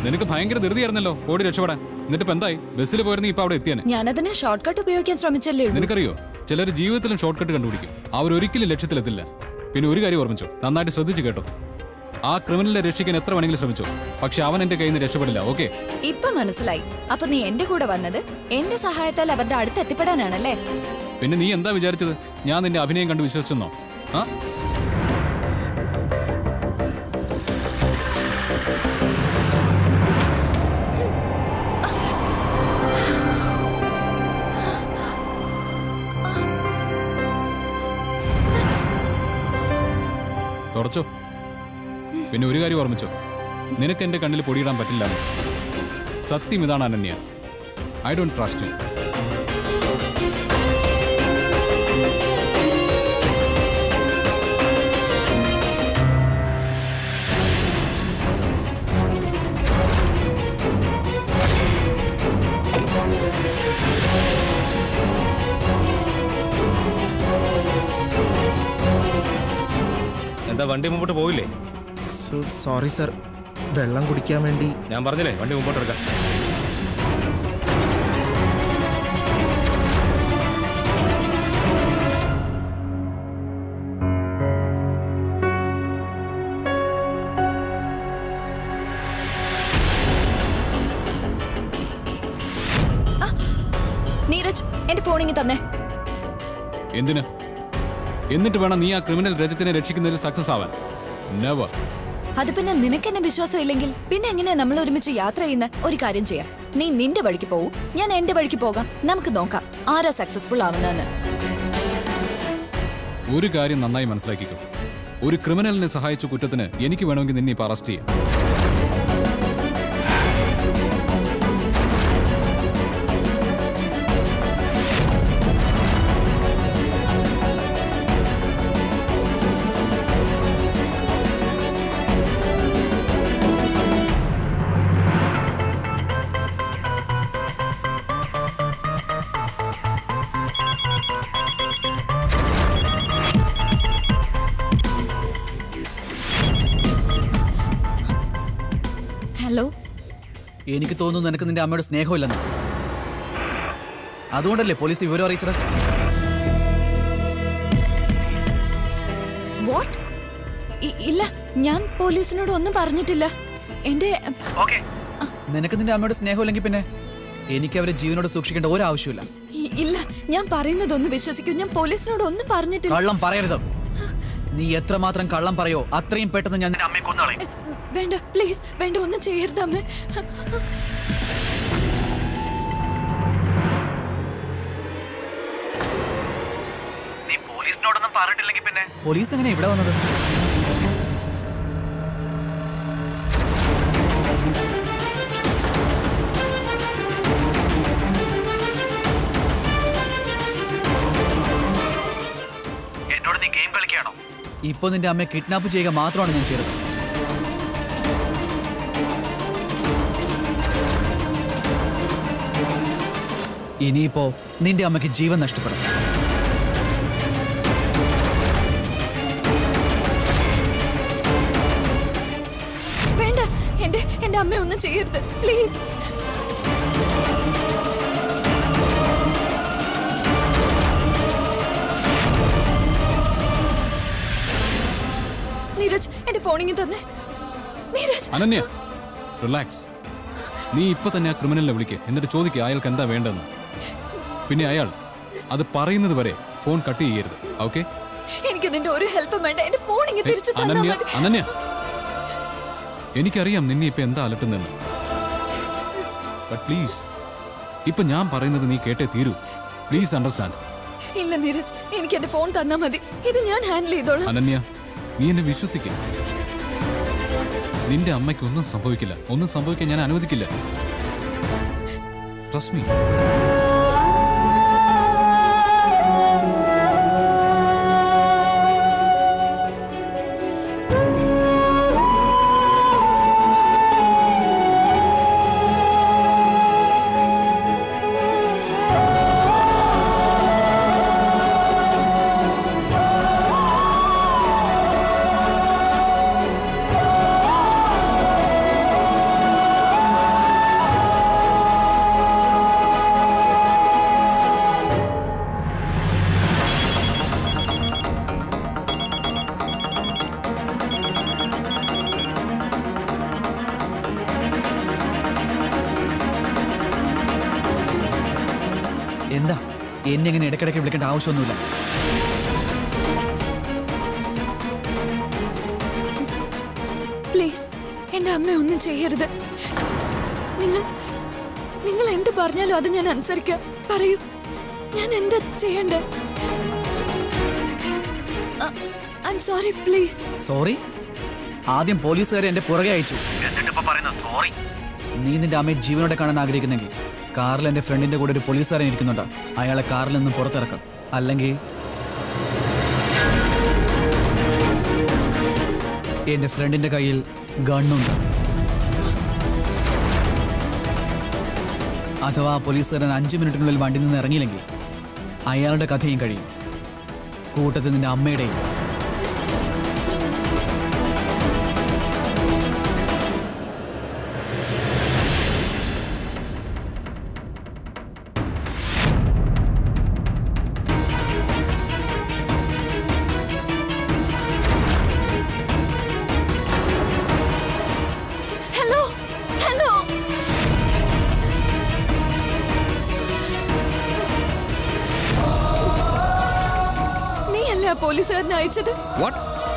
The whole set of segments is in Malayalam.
നിനക്ക് ഭയങ്കര ധൃതിയായിരുന്നല്ലോ ഓടി രക്ഷപ്പെടാൻ എന്നിട്ട് ഇപ്പൊ എന്തായി ബസ്സിൽ പോയിരുന്ന ഇപ്പൊ അവിടെ എത്തിയാനെ ഞാനതിന് ഷോർട്ട് കട്ട് ഉപയോഗിക്കാൻ ശ്രമിച്ചല്ലേ ഉള്ളൂ നിനക്കറിയോ ചിലർ ജീവിതത്തിലും ഷോർട്ട് കട്ട് കണ്ടുപിടിക്കും അവർ ഒരിക്കലും ലക്ഷ്യത്തിലെത്തില്ല പിന്നെ ഒരു കാര്യം ഓർമ്മിച്ചോ നന്നായിട്ട് ശ്രദ്ധിച്ചു കേട്ടോ ആ ക്രിമിനലിനെ രക്ഷിക്കാൻ എത്ര വേണമെങ്കിലും ശ്രമിച്ചോ പക്ഷെ അവൻ എന്റെ കയ്യിൽ നിന്ന് രക്ഷപ്പെടില്ല ഓക്കെ ഇപ്പൊ മനസ്സിലായി അപ്പൊ നീ എന്റെ കൂടെ വന്നത് എന്റെ സഹായത്താൽ അവരുടെ അടുത്ത് എത്തിപ്പെടാനാണല്ലേ പിന്നെ നീ എന്താ വിചാരിച്ചത് ഞാൻ നിന്റെ അഭിനയം കണ്ട് വിശ്വസിച്ചെന്നോ ആ തുറച്ചോ പിന്നെ ഒരു കാര്യം ഓർമ്മിച്ചോ നിനക്ക് എന്റെ കണ്ണിൽ പൊടിയിടാൻ പറ്റില്ല എന്ന്. സത്യം ഇതാണ് Ananya I don't trust you എന്താ വണ്ടി മുമ്പോട്ട് പോയില്ലേ സോറി സർ വെള്ളം കുടിക്കാൻ വേണ്ടി ഞാൻ പറഞ്ഞില്ലേ വണ്ടി മുമ്പോട്ട് എടുക്കാം നീരജ് എന്റെ ഫോണിങ് തന്നെ എന്തിന് എന്നിട്ട് വേണം നീ ആ ക്രിമിനൽ രജത്തിനെ രക്ഷിക്കുന്നതിൽ സക്സസ് ആവാൻ നെവർ അത് പിന്നെ നിനക്ക് എന്നെ വിശ്വാസം ഇല്ലെങ്കിൽ പിന്നെ എങ്ങനെയാ നമ്മൾ ഒരുമിച്ച് യാത്ര ചെയ്യുന്ന ഒരു കാര്യം ചെയ്യാം നീ നിന്റെ വഴിക്ക് പോവും ഞാൻ എന്റെ വഴിക്ക് പോകാം നമുക്ക് നോക്കാം ആരാ സക്സസ്ഫുൾ ആവുന്നതെന്ന് ഒരു കാര്യം നന്നായി മനസ്സിലാക്കിക്കോ ഒരു ക്രിമിനലിനെ സഹായിച്ച കുറ്റത്തിന് എനിക്ക് വേണമെങ്കിൽ നിന്നെ ഇപ്പൊ അറസ്റ്റ് ചെയ്യാം ഹലോ എനിക്ക് തോന്നുന്നു നിനക്ക് നിന്റെ അമ്മയുടെ സ്നേഹമില്ലെന്ന് അതുകൊണ്ടല്ലേ പോലീസ് വിവരം അറിയിച്ചത് വാട്ട് ഇല്ല ഞാൻ പോലീസിനോട് ഒന്നും പറഞ്ഞിട്ടില്ല എന്റെ നിനക്ക് നിന്റെ അമ്മയുടെ സ്നേഹമില്ലെങ്കിൽ പിന്നെ എനിക്ക് അവരെ ജീവനോട് സൂക്ഷിക്കേണ്ട ഒരു ആവശ്യമില്ല ഇ- ഇല്ല ഞാൻ പറയുന്നതൊന്ന് വിശ്വസിക്കൂ ഞാൻ പോലീസിനോട് ഒന്നും പറഞ്ഞിട്ടില്ല കള്ളം പറയരുത് നീ എത്രമാത്രം കള്ളം പറയോ അത്രയും പെട്ടെന്ന് ഞാൻ നിന്റെ അമ്മയെ കൊന്നുകളയും വേണ്ട പ്ലീസ് വേണ്ട ഒന്നും ചെയ്യരുത് അമ്മ നീ പോലീസിനോടൊന്നും പറഞ്ഞിട്ടില്ലെങ്കിൽ പിന്നെ പോലീസ് എങ്ങനെ ഇവിടെ വന്നത് എന്നോട് നീ ഗെയിം കളിക്കുകയാണോ ഇപ്പൊ നിന്റെ അമ്മയെ കിഡ്നാപ്പ് ചെയ്യുക മാത്രമാണ് ഞാൻ ചെയ്തത് ഇനിയിപ്പോ നിന്റെ അമ്മയ്ക്ക് ജീവൻ നഷ്ടപ്പെടും വേണ്ട എന്റെ എന്റെ അമ്മ ഒന്നും ചെയ്യരുത് പ്ലീസ് നീരജ് എന്റെ ഫോണിങ് തന്നെ നീരജ് അനന്യ റിലാക്സ് നീ ഇപ്പൊ തന്നെ ആ ക്രിമിനലിനെ വിളിക്കുക എന്നിട്ട് ചോദിക്കുക അയാൾക്ക് എന്താ വേണ്ടെന്ന് പിന്നെ അയാൾ അത് പറയുന്നത് വരെ ഫോൺ കട്ട് ചെയ്യരുത് ഓക്കെ എനിക്ക് നിന്റെ ഒരു ഹെൽപ്പും വേണ്ട എന്റെ ഫോണിങ് തിരിച്ചു തന്നാ അനന്യ മതി അനന്യ എനിക്കറിയാം നിന്നെ ഇപ്പൊ എന്താ അലട്ടുന്നെന്ന് ബട്ട് പ്ലീസ് ഇപ്പൊ ഞാൻ പറയുന്നത് നീ കേട്ടേ തീരൂ പ്ലീസ് അണ്ടർസ്റ്റാൻഡ് ഇല്ല നീരജ് എനിക്ക് എന്റെ ഫോൺ തന്നാ മതി ഇത് ഞാൻ ഹാൻഡിൽ ചെയ്തോളാം അനന്യ നീ എന്നെ വിശ്വസിക്കും നിന്റെ അമ്മയ്ക്ക് ഒന്നും സംഭവിക്കില്ല ഒന്നും സംഭവിക്കാൻ ഞാൻ അനുവദിക്കില്ല ട്രസ്റ്റ് മീ എന്നെ ഇങ്ങനെ ഇടയ്ക്കിടയ്ക്ക് വിളിക്കേണ്ട ആവശ്യമൊന്നുമില്ല പ്ലീസ് എന്റെ അമ്മ ഒന്നും ചെയ്യരുത് നിങ്ങൾ നിങ്ങൾ എന്ത് പറഞ്ഞാലും അത് ഞാൻ അനുസരിക്കാം പറയൂ ഞാൻ എന്താ ചെയ്യണ്ടേ ഐ സോറി പ്ലീസ് സോറി ആദ്യം പോലീസുകാരെ എന്റെ പുറകെ അയച്ചു നീ നിന്റെ അമ്മയെ ജീവനോടെ കാണാൻ ആഗ്രഹിക്കുന്നെങ്കിൽ കാറിൽ എന്റെ ഫ്രണ്ടിന്റെ കൂടെ ഒരു പോലീസുകാരൻ ഇരിക്കുന്നുണ്ട് അയാളെ കാറിൽ നിന്ന് പുറത്തിറക്കാം അല്ലെങ്കിൽ എന്റെ ഫ്രണ്ടിന്റെ കയ്യിൽ ഗണ്ണുണ്ട് അഥവാ ആ പോലീസുകാരൻ അഞ്ചു മിനിറ്റിനുള്ളിൽ വണ്ടി നിന്ന് ഇറങ്ങിയില്ലെങ്കിൽ അയാളുടെ കഥയും കഴിയും കൂട്ടത്തിൽ നിന്റെ അമ്മയുടെയും ഹലോ ഹലോ നീയല്ലേ ആ പോലീസുകാരനെ അയച്ചത് വാട്ട്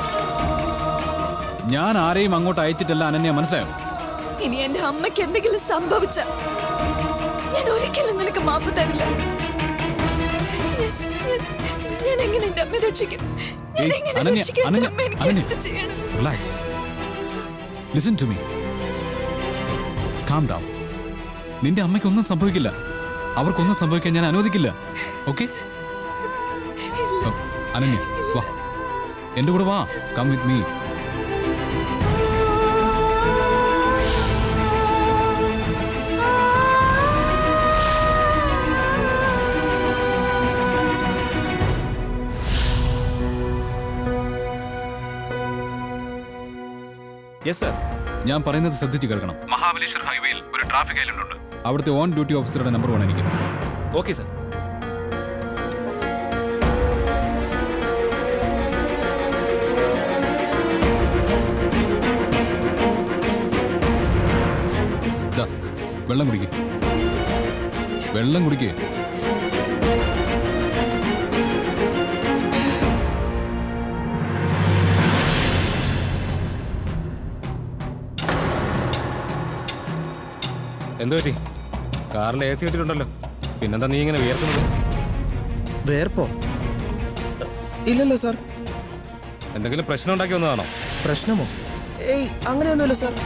ഞാൻ ആരെയും അങ്ങോട്ട് അയച്ചിട്ടല്ല അനന്യ മനസ്സിലായോ ഇനി എന്റെ അമ്മയ്ക്ക് എന്തെങ്കിലും സംഭവിച്ച ഞാൻ ഒരിക്കലും നിനക്ക് മാപ്പ് തരില്ല ഞാൻ- ഞാൻ- ഞാൻ എങ്ങനെ എന്റെ അമ്മയെ രക്ഷിക്കും ഞാൻ ഏയ്, എങ്ങനെ അനന്യ, രക്ഷിക്കും എന്റെ അനന്യ, അമ്മ എനിക്ക് അനന്യ. എന്ത് ചെയ്യണം relax listen to me calm down നിന്റെ അമ്മയ്ക്കൊന്നും സംഭവിക്കില്ല അവർക്കൊന്നും സംഭവിക്കാൻ ഞാൻ അനുവദിക്കില്ല ഓക്കെ അനന്യ വാ എന്റെ കൂടെ വാ come with me yes sir ഞാൻ പറയുന്നത് ശ്രദ്ധിച്ച് കേൾക്കണം മഹാബലേശ്വർ ഹൈവേയിൽ ഒരു ട്രാഫിക് ഐലൻഡ് ഉണ്ട് അവിടുത്തെ ഓൺ ഡ്യൂട്ടി ഓഫീസറുടെ നമ്പർ വേണം എനിക്ക് ഓക്കെ സർ ദാ, വെള്ളം കുടിക്കേ വെള്ളം കുടിക്കേ എന്തു പറ്റി കാറിൽ എ സി ഇട്ടിട്ടുണ്ടല്ലോ പിന്നെന്താ നീ ഇങ്ങനെ വിയർക്കുന്നത് വേർപ്പോ ഇല്ലല്ലോ സാർ എന്തെങ്കിലും പ്രശ്നം ഉണ്ടാക്കി വന്നതാണോ പ്രശ്നമോ ഏയ് അങ്ങനെയൊന്നുമില്ല sir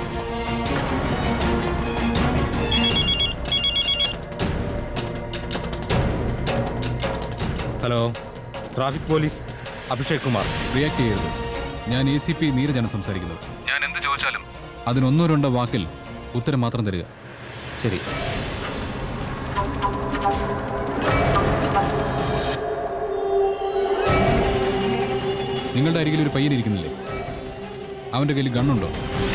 hello traffic police Abhishek Kumar react ചെയ്യരുത് ഞാൻ എ സി പി നീരജാണ് സംസാരിക്കുന്നത് ഞാൻ എന്ത് ചോദിച്ചാലും അതിനൊന്നോ രണ്ടോ വാക്കിൽ ഉത്തരം മാത്രം തരിക ശരി നിങ്ങളുടെ അരികിൽ ഒരു പയ്യൻ ഇരിക്കുന്നില്ലേ അവന്റെ കയ്യിൽ ഗണ്ണുണ്ടോ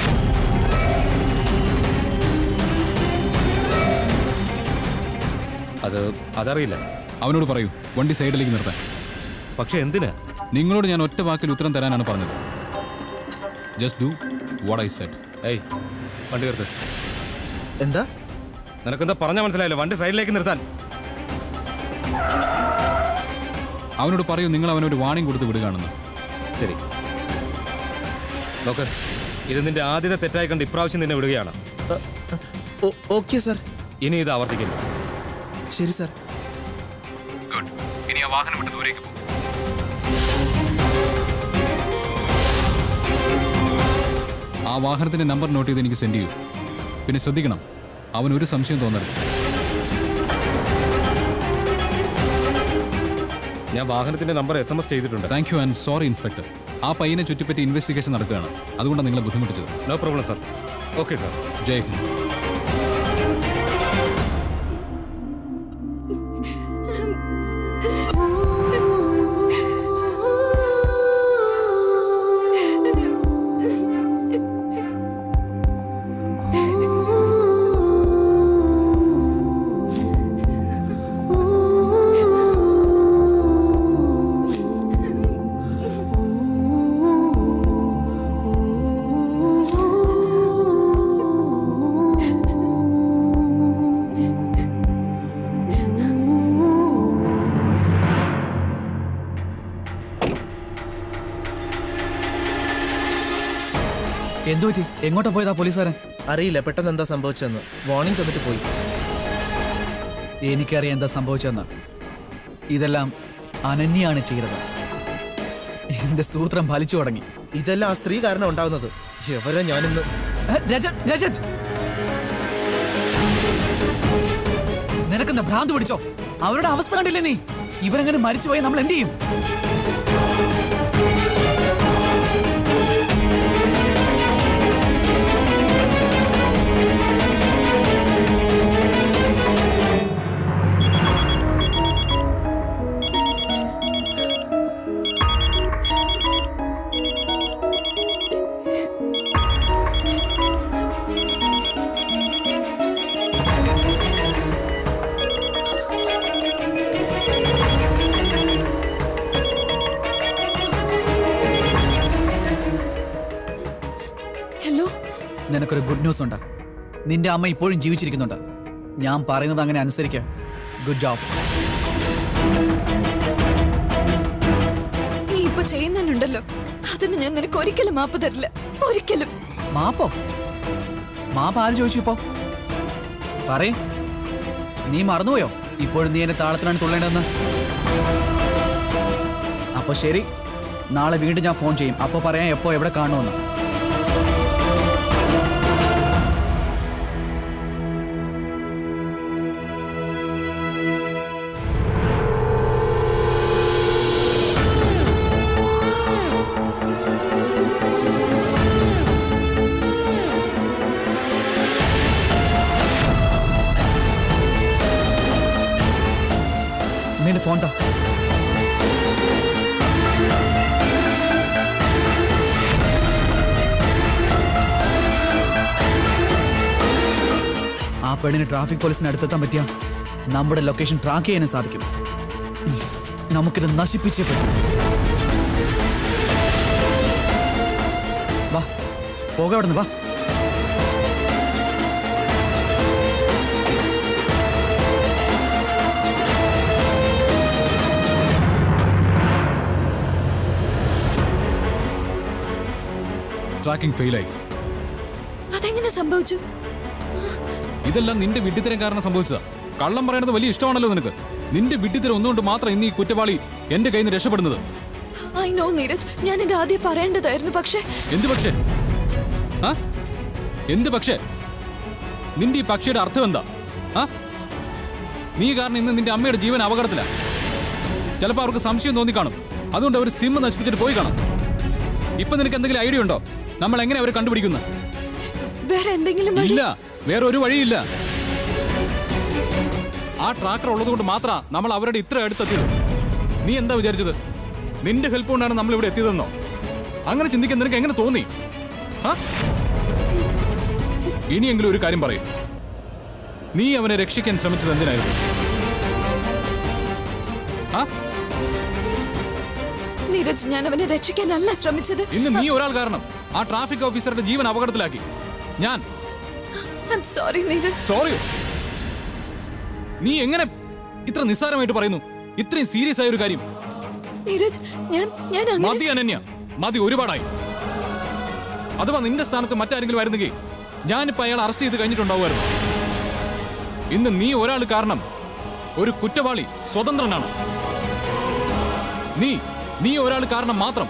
അത് അതറിയില്ല അവനോട് പറയൂ വണ്ടി സൈഡിലേക്ക് നിർത്താൻ പക്ഷെ എന്തിനാ നിങ്ങളോട് ഞാൻ ഒറ്റ വാക്കിൽ ഉത്തരം തരാനാണ് പറഞ്ഞത് just do what I said ഏയ് വണ്ടി നിർത്ത് എന്താ നിനക്കെന്താ പറഞ്ഞാൽ മനസ്സിലായല്ലോ വണ്ടി സൈഡിലേക്ക് നിർത്താൻ അവനോട് പറയൂ നിങ്ങൾ അവനൊരു വാണിംഗ് കൊടുത്ത് വിടുകയാണെന്ന് ശരി നോക്ക് ഇത് നിന്റെ ആദ്യത്തെ തെറ്റായി കണ്ട് ഇപ്രാവശ്യം നിന്നെ വിടുകയാണ് ഓക്കെ സാർ ഇനി ഇത് ആവർത്തിക്കില്ല ശരി സാർ ഗുഡ് ഇനി ആ വാഹനം വിട്ട് ദൂരേക്ക് പോകും ആ വാഹനത്തിന്റെ നമ്പർ നോട്ട് ചെയ്ത് എനിക്ക് സെൻഡ് ചെയ്യൂ പിന്നെ ശ്രദ്ധിക്കണം അവൻ ഒരു സംശയം തോന്നരുത് ഞാൻ വാഹനത്തിന്റെ നമ്പർ എസ് എം എസ് ചെയ്തിട്ടുണ്ട് thank you and sorry inspector ആ പയ്യനെ ചുറ്റിപ്പറ്റി ഇൻവെസ്റ്റിഗേഷൻ നടക്കുകയാണ് അതുകൊണ്ടാണ് നിങ്ങളെ ബുദ്ധിമുട്ടിച്ചത് no problem sir okay sir Jai Hind ആ എന്തു പറ്റി എങ്ങോട്ടാ പോയതാ പോലീസുകാരൻ അറിയില്ല പെട്ടെന്ന് എന്താ സംഭവിച്ചതെന്ന് വാർണിംഗ് തന്നിട്ട് പോയി എനിക്കറിയാം എന്താ സംഭവിച്ചതെന്ന് ഇതെല്ലാം അനന്യാണ് ചെയ്തത് എന്റെ സൂത്രം ഫലിച്ചു തുടങ്ങി ഇതെല്ലാം ആ സ്ത്രീ കാരണം ഉണ്ടാവുന്നത് എവരെ ഞാനിന്ന് ഏ, രജത് രജത് നിനക്കെന്താ ഭ്രാന്ത് പിടിച്ചോ അവരുടെ അവസ്ഥ കണ്ടില്ലേ നീ ഇവരെങ്ങനെ മരിച്ചുപോയി നമ്മൾ എന്ത് ചെയ്യും ഹലോ നിനക്കൊരു ഗുഡ് ന്യൂസ് ഉണ്ട് നിന്റെ അമ്മ ഇപ്പോഴും ജീവിച്ചിരിക്കുന്നുണ്ട് ഞാൻ പറയുന്നത് അങ്ങനെ അനുസരിക്കുക ഗുഡ് ജോബ് നീ ഇപ്പൊ ചെയ്യുന്നുണ്ടല്ലോ അതിന് ഞാൻ നിനക്ക് ഒരിക്കലും മാപ്പ് തരില്ല ഒരിക്കലും മാപ്പോ മാപ്പ് ആര് ചോദിച്ചു ഇപ്പോ പറയേ നീ മറന്നുപോയോ ഇപ്പോഴും നീ എന്നെ താളത്തിനാണ് തുള്ളേണ്ടതെന്ന് അപ്പൊ ശരി നാളെ വീണ്ടും ഞാൻ ഫോൺ ചെയ്യും അപ്പൊ പറയാം എപ്പോ എവിടെ കാണുമെന്ന് നിന്റെ ഫോൺ താ ആ പെണ്ണിന് ട്രാഫിക് പോലീസിന് അടുത്തെത്താൻ പറ്റിയ നമ്മുടെ ലൊക്കേഷൻ ട്രാക്ക് ചെയ്യാനും സാധിക്കും ഉം. നമുക്കിത് നശിപ്പിച്ചേ പറ്റൂ വാ പോക അവിടെ വാ ട്രാക്കിംഗ് ഫെയിലായി അതെങ്ങനെ സംഭവിച്ചു ഇതെല്ലാം നിന്റെ വിഡ്ഢിത്തരം കാരണം സംഭവിച്ചതാ കള്ളം പറയുന്നത് വലിയ ഇഷ്ടമാണല്ലോ നിനക്ക് നിന്റെ വിഡ്ഢിത്തരം ഒന്നുകൊണ്ട് മാത്രം ഇന്ന് ഈ കുറ്റവാളി എന്റെ കയ്യിൽ നിന്ന് രക്ഷപ്പെടുന്നത് ഐ നോ നീരജ് ഞാൻ ഇത് ആദ്യം പറയേണ്ടതായിരുന്നു പക്ഷേ എന്ത് പക്ഷേ ആ എന്ത് പക്ഷേ നിന്റെ ഈ പക്ഷിയുടെ അർത്ഥം എന്താ ആ നീ കാരണം ഇന്ന് നിന്റെ അമ്മയുടെ ജീവൻ അപകടത്തിലാ ചിലപ്പോൾ അവർക്ക് സംശയം തോന്നിക്കാണും അതുകൊണ്ട് അവർ സിം നശിപ്പിച്ചിട്ട് പോയി കാണും ഇപ്പൊ നിനക്ക് എന്തെങ്കിലും ഐഡിയ ഉണ്ടോ നമ്മൾ എങ്ങനെ അവരെ കണ്ടുപിടിക്കുന്നത് വേറെ എന്തെങ്കിലും വഴി ഇല്ല വേറെ ഒരു വഴിയില്ല ആ ട്രാക്കർ ഉള്ളതുകൊണ്ട് മാത്രമാ നമ്മൾ അവരുടെ ഇത്ര അടുത്തെത്തിയത് നീ എന്താ വിചാരിച്ചത് നിന്റെ ഹെൽപ്പ് കൊണ്ടാണ് നമ്മൾ ഇവിടെ എത്തിയതെന്നോ അങ്ങനെ ചിന്തിക്കാൻ നിനക്ക് എങ്ങനെ തോന്നി ആ? ഇനിയെങ്കിലും ഒരു കാര്യം പറയും നീ അവനെ രക്ഷിക്കാൻ ശ്രമിച്ചത് എന്തിനായിരുന്നു ആ നീരജ് ഞാൻ അവനെ രക്ഷിക്കാനല്ല ശ്രമിച്ചത് ഇന്ന് നീ ഒരാൾ കാരണം ആ ട്രാഫിക് ഓഫീസറുടെ ജീവൻ അപകടത്തിലാക്കി ഞാൻ ഐ എം സോറി നീരജ് സോറിയോ നീ എങ്ങനെ ഇത്ര നിസ്സാരമായിട്ട് പറയുന്നു ഇത്രയും സീരിയസ് ആയ ഒരു കാര്യം നീരജ് ഞാൻ ഞാൻ അങ്ങനെ മതി അനന്യ മതി ഒരുപാടായി അഥവാ നിന്റെ സ്ഥാനത്ത് മറ്റാരെങ്കിലും ആയിരുന്നെങ്കിൽ ഞാനിപ്പോ അയാൾ അറസ്റ്റ് ചെയ്ത് കഴിഞ്ഞിട്ടുണ്ടാവുമായിരുന്നു ഇന്ന് നീ ഒരാൾ കാരണം ഒരു കുറ്റവാളി സ്വതന്ത്രനാണ് നീ നീ ഒരാൾ കാരണം മാത്രം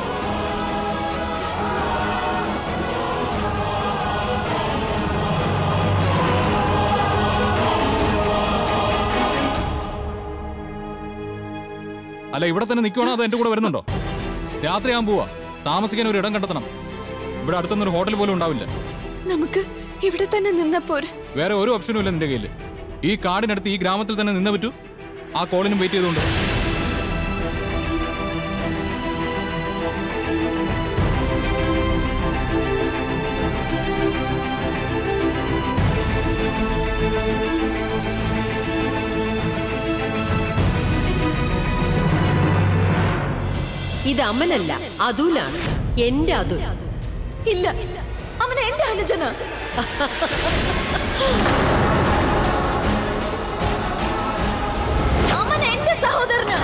അല്ല ഇവിടെ തന്നെ നിൽക്കുവാണോ അതോ എന്റെ കൂടെ വരുന്നുണ്ടോ രാത്രിയാകാൻ പോവാ താമസിക്കാൻ ഒരു ഇടം കണ്ടെത്തണം ഇവിടെ അടുത്തൊന്നും ഒരു ഹോട്ടൽ പോലും ഉണ്ടാവില്ല നമുക്ക് ഇവിടെ തന്നെ നിന്നാ പോരെ വേറെ ഒരു ഓപ്ഷനും ഇല്ല നിന്റെ കയ്യിൽ ഈ കാടിനടുത്ത് ഈ ഗ്രാമത്തിൽ തന്നെ നിന്നേ പറ്റൂ ആ കോളിനും വെയിറ്റ് ചെയ്തുകൊണ്ട് ഇത് അമ്മനല്ല അതുലാണ് എന്റെ അതുൽ ഇല്ല അവൻ എന്റെ അനുജന അവൻ എന്റെ സഹോദരന്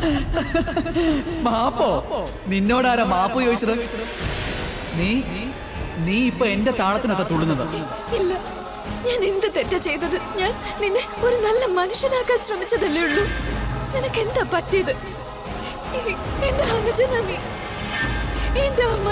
മാപ്പോ നിന്നോടാരാ മാപ്പ് ചോദിച്ചത് നീ നീ ഇപ്പൊ എന്റെ താളത്തിനൊക്കെ തുള്ളുന്നത് ഇല്ല ഞാൻ എന്ത് തെറ്റാ ചെയ്തത് ഞാൻ നിന്നെ ഒരു നല്ല മനുഷ്യനാക്കാൻ ശ്രമിച്ചതല്ലേ ഉള്ളൂ നിനക്ക് എന്താ പറ്റിയത് എ- എന്റെ അനുജന നീ എന്റെ അമ്മ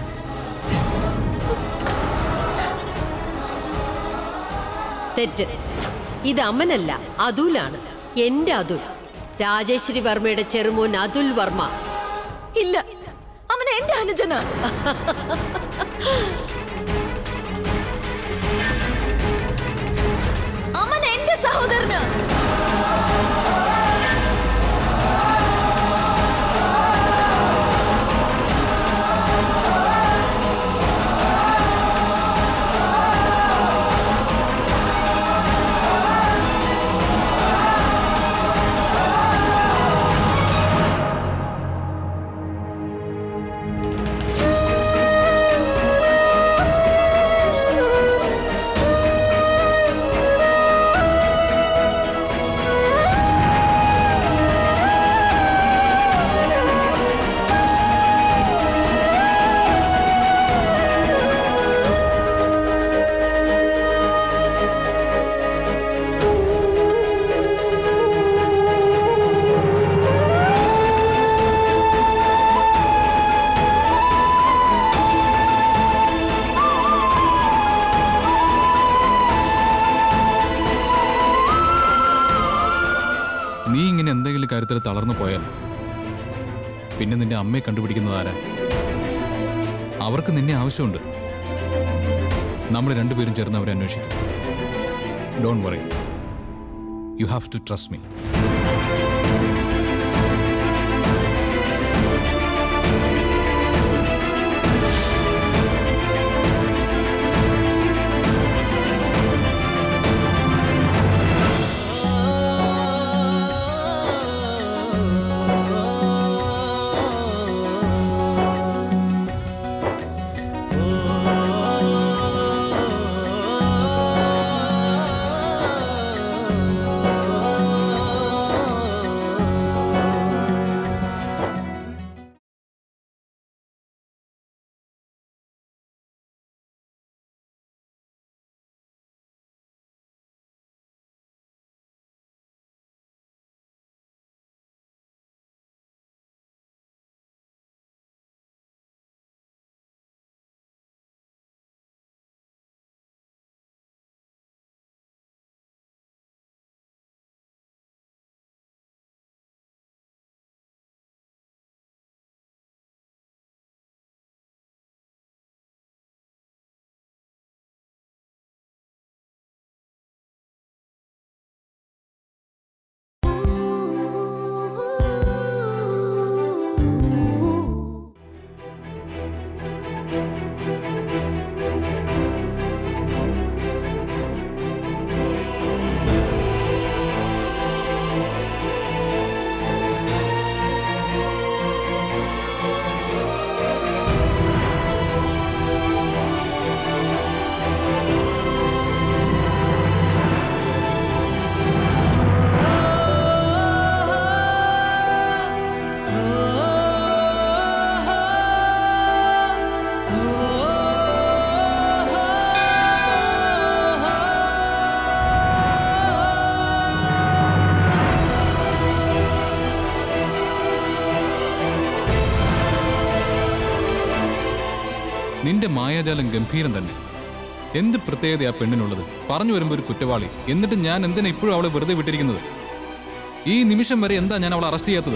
തെറ്റ് ഇത് അമ്മനല്ല അതുലാണ് എന്റെ അതുൽ രാജേശ്വരി വർമ്മയുടെ ചെറുമോൻ അതുൽ വർമ്മ ഇല്ല അവൻ എന്റെ അനുജന അവൻ എന്റെ സഹോദരന് നീ ഇങ്ങനെ എന്തെങ്കിലും കാര്യത്തിൽ തളർന്നു പോയാൽ പിന്നെ നിന്റെ അമ്മയെ കണ്ടുപിടിക്കുന്നത് ആരാ അവർക്ക് നിന്നെ ആവശ്യമുണ്ട് നമ്മൾ രണ്ടുപേരും ചേർന്ന് അവരെ അന്വേഷിക്കും don't worry you have to trust me നിന്റെ മായാജാലം ഗംഭീരം തന്നെ എന്ത് പ്രത്യേകത ആ പെണ്ണിനുള്ളത് പറഞ്ഞു വരുമ്പോൾ ഒരു കുറ്റവാളി എന്നിട്ട് ഞാൻ എന്തിനാ ഇപ്പോഴും അവളെ വെറുതെ വിട്ടിരിക്കുന്നത് ഈ നിമിഷം വരെ എന്താ ഞാൻ അവളെ അറസ്റ്റ് ചെയ്യാത്തത്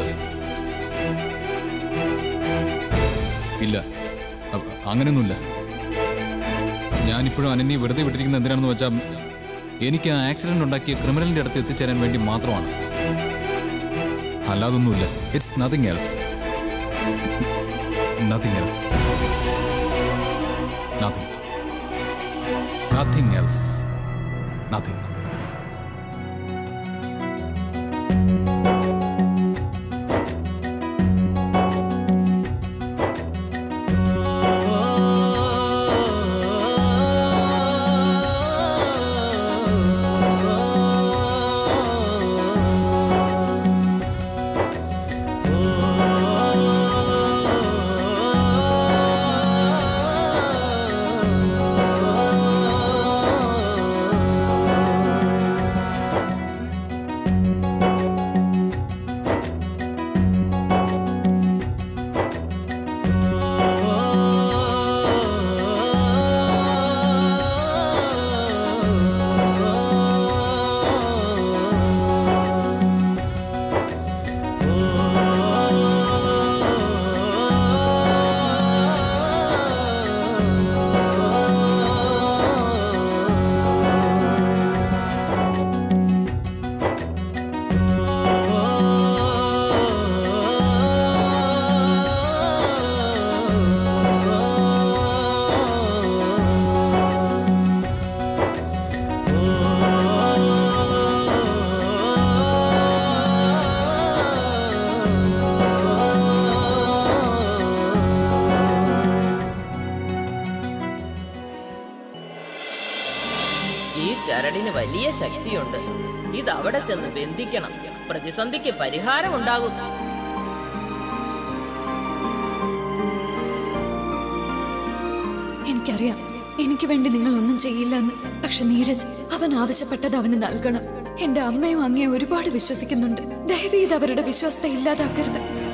ഇല്ല അ- അങ്ങനെയൊന്നുമില്ല ഞാനിപ്പോഴും അനന്യെ വെറുതെ വിട്ടിരിക്കുന്നത് എന്തിനാണെന്ന് വെച്ചാൽ എനിക്ക് ആ ആക്സിഡന്റ് ഉണ്ടാക്കിയ ക്രിമിനലിന്റെ അടുത്ത് എത്തിച്ചേരാൻ വേണ്ടി മാത്രമാണ് അല്ലാതൊന്നുമില്ല it's nothing else nothing else nothing nothing else nothing ഈ ചരടിന് വലിയ ശക്തിയുണ്ട് ഇത് അവിടെ ചെന്ന് ബന്ധിക്കണം പ്രതിസന്ധിക്ക് പരിഹാരം ഉണ്ടാകും എനിക്കറിയാം എനിക്ക് വേണ്ടി നിങ്ങൾ ഒന്നും ചെയ്യില്ലെന്ന് പക്ഷെ നീരജ് അവൻ ആവശ്യപ്പെട്ടത് അവന് നൽകണം എന്റെ അമ്മയും അങ്ങയെ ഒരുപാട് വിശ്വസിക്കുന്നുണ്ട് ദയവ് ചെയ്ത് അവരുടെ വിശ്വാസത്തെ ഇല്ലാതാക്കരുത്